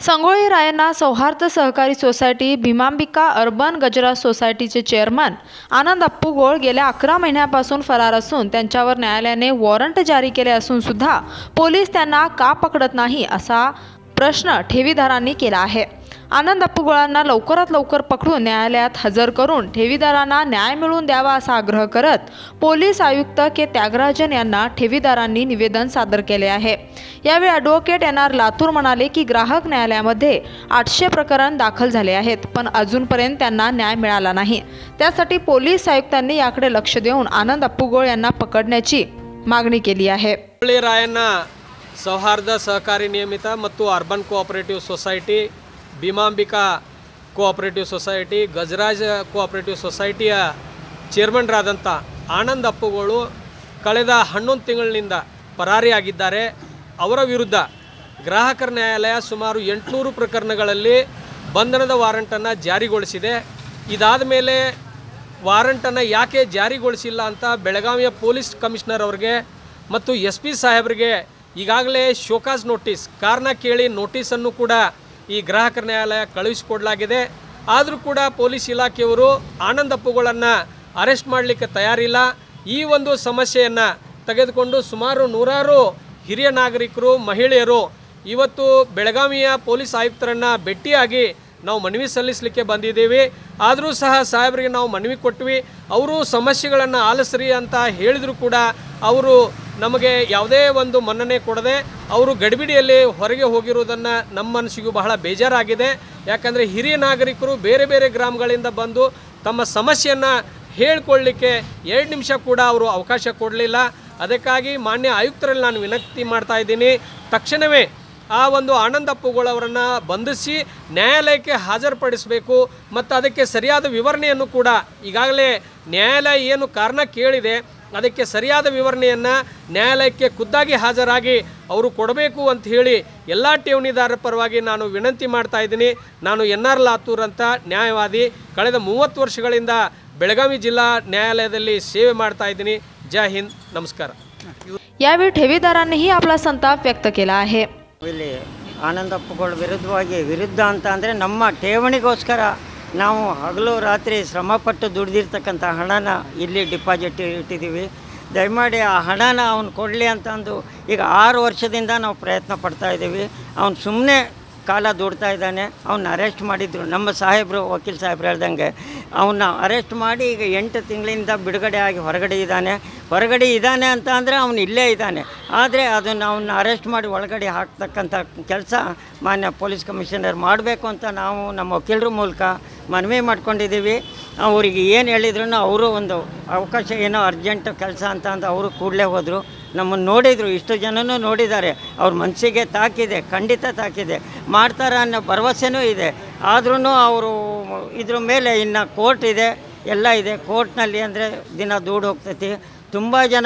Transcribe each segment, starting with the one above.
संगोळी रायण्णा सौहार्द सहकारी society भीमांबिका urban गजरा सोसायटीचे चेअरमन आनंद अप्पूगोळ गेल्या अकरा महिन्यापासून फरार असून त्यांच्यावर न्यायालयाने वॉरंट जारी केले असून सुद्धा पोलीस त्यांना का पकडत नाही असा प्रश्न ठेवीदारांनी केला आहे आनंद अप्पूगोळांना लवकरात लवकर पकडून न्यायालयात हजर करून ठेवीदारांना न्याय मिळवून द्यावा असा आग्रह करत पोलीस आयुक्त के त्यागराजन यांना ठेवीदारांनी निवेदन सादर केले आहे यावेळी ॲडव्होकेट एन आर लातूर म्हणाले की ग्राहक न्यायालयामध्ये आठशे प्रकरण दाखल झाले आहेत पण अजूनपर्यंत त्यांना न्याय मिळाला नाही त्यासाठी पोलीस आयुक्तांनी याकडे लक्ष देऊन आनंद अप्पूगोळ यांना पकडण्याची मागणी केली आहे ಹುಬ್ಬಳ್ಳಿ ರಾಯಣ್ಣ ಸೌಹಾರ್ದ ಸಹಕಾರಿ ನಿಯಮಿತ ಮತ್ತು urban cooperative society Bhimambika cooperative society Gajaraj cooperative ಸೊಸೈಟಿಯ ಚೇರ್ಮನ್ರಾದಂಥ ಆನಂದ್ ಅಪ್ಪುಗಳು ಕಳೆದ ಹನ್ನೊಂದು ತಿಂಗಳಿನಿಂದ ಪರಾರಿಯಾಗಿದ್ದಾರೆ ಅವರ ವಿರುದ್ಧ ಗ್ರಾಹಕರ ನ್ಯಾಯಾಲಯ ಸುಮಾರು ಎಂಟುನೂರು ಪ್ರಕರಣಗಳಲ್ಲಿ ಬಂಧನದ ವಾರಂಟನ್ನು ಜಾರಿಗೊಳಿಸಿದೆ ಇದಾದ ಮೇಲೆ ವಾರಂಟನ್ನು ಯಾಕೆ ಜಾರಿಗೊಳಿಸಿಲ್ಲ ಅಂತ ಬೆಳಗಾವಿಯ ಪೊಲೀಸ್ ಕಮಿಷನರ್ ಅವ್ರಿಗೆ ಮತ್ತು ಎಸ್ ಪಿ ಸಾಹೇಬ್ರಿಗೆ ಈಗಾಗಲೇ ಶೋಕಾಸ್ ನೋಟಿಸ್ ಕಾರಣ ಕೇಳಿ ನೋಟಿಸನ್ನು ಕೂಡ ಈ ಗ್ರಾಹಕರ ನ್ಯಾಯಾಲಯ ಕಳುಹಿಸಿಕೊಡಲಾಗಿದೆ ಆದರೂ ಕೂಡ ಪೊಲೀಸ್ ಇಲಾಖೆಯವರು ಆನಂದ್ ಅಪ್ಪುಗಳನ್ನು ಅರೆಸ್ಟ್ ಮಾಡಲಿಕ್ಕೆ ತಯಾರಿಲ್ಲ ಈ ಒಂದು ಸಮಸ್ಯೆಯನ್ನು ತೆಗೆದುಕೊಂಡು ಸುಮಾರು ನೂರಾರು ಹಿರಿಯ ನಾಗರಿಕರು ಮಹಿಳೆಯರು ಇವತ್ತು ಬೆಳಗಾವಿಯ ಪೊಲೀಸ್ ಆಯುಕ್ತರನ್ನು ಭೇಟಿಯಾಗಿ ನಾವು ಮನವಿ ಸಲ್ಲಿಸಲಿಕ್ಕೆ ಬಂದಿದ್ದೀವಿ ಆದರೂ ಸಹ ಸಾಹೇಬರಿಗೆ ನಾವು ಮನವಿ ಕೊಟ್ವಿ ಅವರು ಸಮಸ್ಯೆಗಳನ್ನು ಆಲಿಸ್ರಿ ಅಂತ ಹೇಳಿದರೂ ಕೂಡ ಅವರು ನಮಗೆ ಯಾವುದೇ ಒಂದು ಮನ್ನಣೆ ಕೊಡದೆ ಅವರು ಗಡಿಬಿಡಿಯಲ್ಲಿ ಹೊರಗೆ ಹೋಗಿರುವುದನ್ನು ನಮ್ಮ ಮನಸ್ಸಿಗೂ ಬಹಳ ಬೇಜಾರಾಗಿದೆ ಯಾಕಂದರೆ ಹಿರಿಯ ನಾಗರಿಕರು ಬೇರೆ ಬೇರೆ ಗ್ರಾಮಗಳಿಂದ ಬಂದು ತಮ್ಮ ಸಮಸ್ಯೆಯನ್ನು ಹೇಳ್ಕೊಳ್ಳಿಕ್ಕೆ ಎರಡು ನಿಮಿಷ ಕೂಡ ಅವರು ಅವಕಾಶ ಕೊಡಲಿಲ್ಲ ಅದಕ್ಕಾಗಿ ಮಾನ್ಯ ಆಯುಕ್ತರಲ್ಲಿ ನಾನು ವಿನಂತಿ ಮಾಡ್ತಾ ಇದ್ದೀನಿ ತಕ್ಷಣವೇ ಆ ಒಂದು ಆನಂದ ಅಪ್ಪುಗಳವರನ್ನು ಬಂಧಿಸಿ ನ್ಯಾಯಾಲಯಕ್ಕೆ ಹಾಜರುಪಡಿಸಬೇಕು ಮತ್ತು ಅದಕ್ಕೆ ಸರಿಯಾದ ವಿವರಣೆಯನ್ನು ಕೂಡ ಈಗಾಗಲೇ ನ್ಯಾಯಾಲಯ ಏನು ಕಾರಣ ಕೇಳಿದೆ ಅದಕ್ಕೆ ಸರಿಯಾದ ವಿವರಣೆಯನ್ನು ನ್ಯಾಯಾಲಯಕ್ಕೆ ಖುದ್ದಾಗಿ ಹಾಜರಾಗಿ ಅವರು ಕೊಡಬೇಕು ಅಂತ ಹೇಳಿ ಎಲ್ಲ ಠೇವಣಿದಾರರ ಪರವಾಗಿ ನಾನು ವಿನಂತಿ ಮಾಡ್ತಾ ಇದ್ದೀನಿ ನಾನು ಎನ್ ಆರ್ ಲಾತೂರ್ ಅಂತ ನ್ಯಾಯವಾದಿ ಕಳೆದ ಮೂವತ್ತು ವರ್ಷಗಳಿಂದ ಬೆಳಗಾವಿ ಜಿಲ್ಲಾ ನ್ಯಾಯಾಲಯದಲ್ಲಿ ಸೇವೆ ಮಾಡ್ತಾ ಇದ್ದೀನಿ ಜೈ ಹಿಂದ್ ನಮಸ್ಕಾರ यावेळी ठेवीदारांनीही आपला संताप व्यक्त केला आहे ಇಲ್ಲಿ ಆನಂದಪ್ಪಗಳ ವಿರುದ್ಧವಾಗಿ ವಿರುದ್ಧ ಅಂತ ಅಂದರೆ ನಮ್ಮ ಠೇವಣಿಗೋಸ್ಕರ ನಾವು ಹಗಲು ರಾತ್ರಿ ಶ್ರಮಪಟ್ಟು ದುಡ್ದಿರ್ತಕ್ಕಂಥ ಹಣನ ಇಲ್ಲಿ ಡಿಪಾಸಿಟ್ ಇಟ್ಟಿದ್ದೀವಿ ದಯಮಾಡಿ ಆ ಹಣನ ಅವ್ನು ಕೊಡಲಿ ಅಂತಂದು ಈಗ ಆರು ವರ್ಷದಿಂದ ನಾವು ಪ್ರಯತ್ನ ಪಡ್ತಾ ಇದ್ದೀವಿ ಅವ್ನು ಸುಮ್ಮನೆ ಕಾಲ ದುಡ್ತಾ ಇದ್ದಾನೆ ಅವನ್ನ ಅರೆಸ್ಟ್ ಮಾಡಿದ್ರು ನಮ್ಮ ಸಾಹೇಬರು ವಕೀಲ್ ಸಾಹೇಬ್ರು ಹೇಳ್ದಂಗೆ ಅವನ್ನ ಅರೆಸ್ಟ್ ಮಾಡಿ ಈಗ ಎಂಟು ತಿಂಗಳಿಂದ ಬಿಡುಗಡೆ ಆಗಿ ಹೊರಗಡೆ ಇದ್ದಾನೆ ಹೊರಗಡೆ ಇದ್ದಾನೆ ಅಂತ ಅಂದರೆ ಅವನು ಇಲ್ಲೇ ಇದ್ದಾನೆ ಆದರೆ ಅದನ್ನು ಅವನ್ನ ಅರೆಸ್ಟ್ ಮಾಡಿ ಒಳಗಡೆ ಹಾಕ್ತಕ್ಕಂಥ ಕೆಲಸ ಮಾನ್ಯ ಪೊಲೀಸ್ ಕಮಿಷನರ್ ಮಾಡಬೇಕು ಅಂತ ನಾವು ನಮ್ಮ ವಕೀಲರ ಮೂಲಕ ಮನವಿ ಮಾಡ್ಕೊಂಡಿದ್ದೀವಿ ಅವರಿಗೆ ಏನು ಹೇಳಿದ್ರು ಅವರು ಒಂದು ಅವಕಾಶ ಏನೋ ಅರ್ಜೆಂಟ್ ಕೆಲಸ ಅಂತ ಅಂದು ಅವರು ಕೂಡಲೇ ಹೋದರು ನಮ್ಮನ್ನು ನೋಡಿದರು ಇಷ್ಟು ಜನನೂ ನೋಡಿದ್ದಾರೆ ಅವ್ರ ಮನಸ್ಸಿಗೆ ತಾಕಿದೆ ಖಂಡಿತ ತಾಕಿದೆ ಮಾಡ್ತಾರೆ ಅನ್ನೋ ಭರವಸೆನೂ ಇದೆ ಆದ್ರೂ ಅವರು ಇದ್ರ ಮೇಲೆ ಇನ್ನು ಕೋರ್ಟ್ ಇದೆ ಎಲ್ಲ ಇದೆ ಕೋರ್ಟ್ನಲ್ಲಿ ಅಂದರೆ ದಿನ ದೂಡು ಹೋಗ್ತೈತಿ ತುಂಬ ಜನ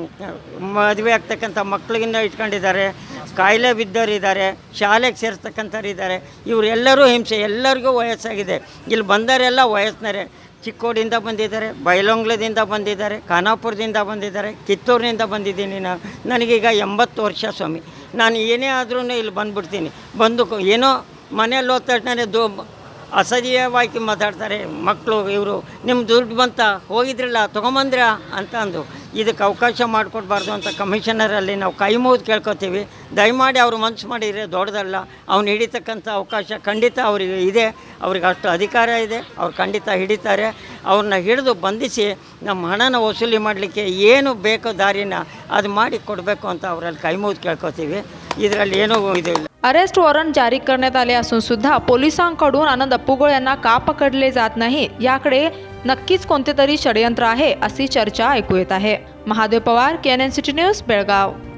ಮದುವೆ ಆಗ್ತಕ್ಕಂಥ ಮಕ್ಳಿಗಿಂದ ಇಟ್ಕೊಂಡಿದ್ದಾರೆ ಕಾಯಿಲೆ ಬಿದ್ದವರಿದ್ದಾರೆ ಶಾಲೆಗೆ ಸೇರಿಸ್ತಕ್ಕಂಥವ್ರು ಇದ್ದಾರೆ ಇವರೆಲ್ಲರೂ ಹಿಂಸೆ ಎಲ್ಲರಿಗೂ ವಯಸ್ಸಾಗಿದೆ ಇಲ್ಲಿ ಬಂದವರೆಲ್ಲ ವಯಸ್ಸಿನರೇ ಚಿಕ್ಕೋಡಿಂದ ಬಂದಿದ್ದಾರೆ ಬೈಲೊಂಗ್ಲದಿಂದ ಬಂದಿದ್ದಾರೆ ಖಾನಾಪುರದಿಂದ ಬಂದಿದ್ದಾರೆ ಕಿತ್ತೂರಿನಿಂದ ಬಂದಿದ್ದೀನಿ ನಾನು ನನಗೀಗ ಎಂಬತ್ತು ವರ್ಷ ಸ್ವಾಮಿ ನಾನು ಏನೇ ಆದ್ರೂ ಇಲ್ಲಿ ಬಂದ್ಬಿಡ್ತೀನಿ ಬಂದು ಕ- ಏನೋ ಮನೇಲಿ ಹೋದ ತಕ್ಷಣ ದೋ ಅಸಹ್ಯವಾಗಿ ಮಾತಾಡ್ತಾರೆ ಮಕ್ಕಳು ಇವರು ನಿಮ್ಮ ದುಡ್ಡು ಬಂತ ಹೋಗಿದ್ರಲ್ಲ ತೊಗೊಂಬಂದ್ರ ಅಂತ ಅಂದು ಇದಕ್ಕೆ ಅವಕಾಶ ಮಾಡಿಕೊಡ್ಬಾರ್ದು ಅಂತ ಕಮಿಷನರಲ್ಲಿ ನಾವು ಕೈ ಮುಗಿದು ಕೇಳ್ಕೊತೀವಿ ದಯಮಾಡಿ ಅವರು ಮನ್ಸು ಮಾಡಿದರೆ ದೊಡ್ಡದಲ್ಲ ಅವ್ನು ಹಿಡಿತಕ್ಕಂಥ ಅವಕಾಶ ಖಂಡಿತ ಅವರಿಗೆ ಇದೆ ಅವ್ರಿಗೆ ಅಷ್ಟು ಅಧಿಕಾರ ಇದೆ ಅವ್ರು ಖಂಡಿತ ಹಿಡಿತಾರೆ ಅವ್ರನ್ನ ಹಿಡಿದು ಬಂಧಿಸಿ ನಮ್ಮ ಹಣನ ವಸೂಲಿ ಮಾಡಲಿಕ್ಕೆ ಏನು ಬೇಕೋ ದಾರಿನ ಅದು ಮಾಡಿ ಕೊಡಬೇಕು ಅಂತ ಅವರಲ್ಲಿ ಕೈ ಮುಗಿದು ಕೇಳ್ಕೊತೀವಿ ಇದರಲ್ಲಿ ಏನೂ ಇದು ಇಲ್ಲ अरेस्ट वॉरंट जारी करण्यात आले असून सुद्धा पोलिसांकडून आनंद अप्पूगोळ यांना का पकडले जात नाही याकडे नक्कीच कोणते तरी षडयंत्र आहे अशी चर्चा ऐकू येत आहे Mahadev Pawar K N N city news Belgaum